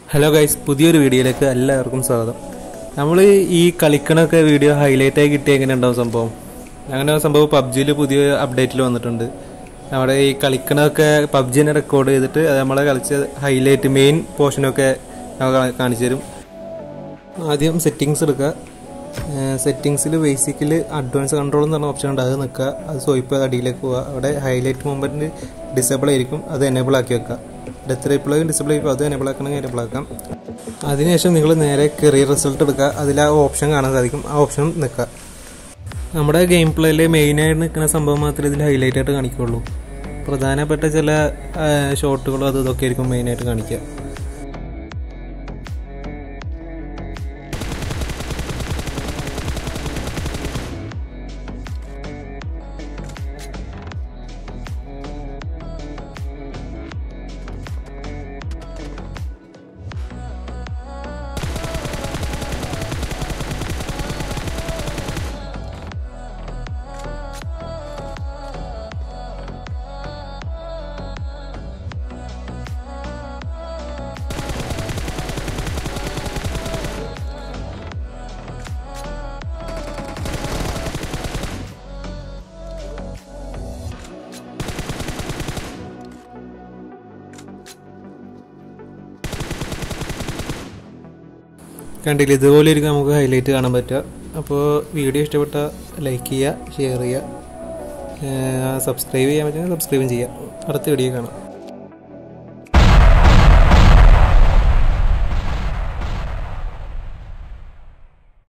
hello guys പുതിയൊരു വീഡിയോയിലേക്ക് എല്ലാവർക്കും സ്വാഗതം നമ്മൾ ഈ കളിക്കണൊക്കെ വീഡിയോ ഹൈലൈറ്റ് ആയി കിട്ടിയ എങ്ങനെ ഉണ്ടാവും സംഭവം അങ്ങനെ ഒരു സംഭവം പബ്ജിയിൽ പുതിയ അപ്ഡേറ്റിൽ വന്നിട്ടുണ്ട് നമ്മുടെ ഈ കളിക്കണൊക്കെ പബ്ജിനെ റെക്കോർഡ് ചെയ്തിട്ട് അത് നമ്മളെ കളിച്ച ഹൈലൈറ്റ് മെയിൻ പോർഷനൊക്കെ നമുക്ക് കാണിച്ചു തരും ആദ്യം സെറ്റിങ്സ് എടുക്കുക സെറ്റിങ്സിൽ ബേസിക്കലി അഡ്വാൻസ് കൺട്രോൾ എന്ന് പറഞ്ഞ ഓപ്ഷൻ ഉണ്ട് അത് നിൽക്കുക അത് സ്വൈപ്പ് അടിയിലേക്ക് പോവുക അവിടെ ഹൈലൈറ്റ് മൂവ്മെൻറ്റ് ഡിസേബിൾ ആയിരിക്കും അത് എനേബിൾ ആക്കി വെക്കുക ഡെത്ത് റിപ്ലൈ ഡിസേബിൾ ആയിരിക്കും അത് എനേബിൾ ആക്കണമെങ്കിൽ എനേബിൾ ആക്കാം അതിനുശേഷം നിങ്ങൾ നേരെ കെറിയർ റിസൾട്ട് എടുക്കുക അതിൽ ആ ഓപ്ഷൻ കാണാൻ സാധിക്കും ആ ഓപ്ഷൻ നിൽക്കുക നമ്മുടെ ഗെയിം പ്ലേയിൽ മെയിനായിട്ട് നിൽക്കുന്ന സംഭവം മാത്രമേ ഇതിൽ ഹൈലൈറ്റ് ആയിട്ട് കാണിക്കുള്ളൂ പ്രധാനപ്പെട്ട ചില ഷോട്ടുകളും അതും ഇതൊക്കെ ആയിരിക്കും മെയിനായിട്ട് കാണിക്കുക കണ്ടില്ല ഇതുപോലെ ഇരിക്കും നമുക്ക് ഹൈലൈറ്റ് കാണാൻ പറ്റുക അപ്പോൾ വീഡിയോ ഇഷ്ടപ്പെട്ട ലൈക്ക് ചെയ്യുക ഷെയർ ചെയ്യുക സബ്സ്ക്രൈബ് ചെയ്യാൻ പറ്റുമെങ്കിൽ സബ്സ്ക്രൈബും ചെയ്യുക അടുത്ത വീഡിയോ കാണാം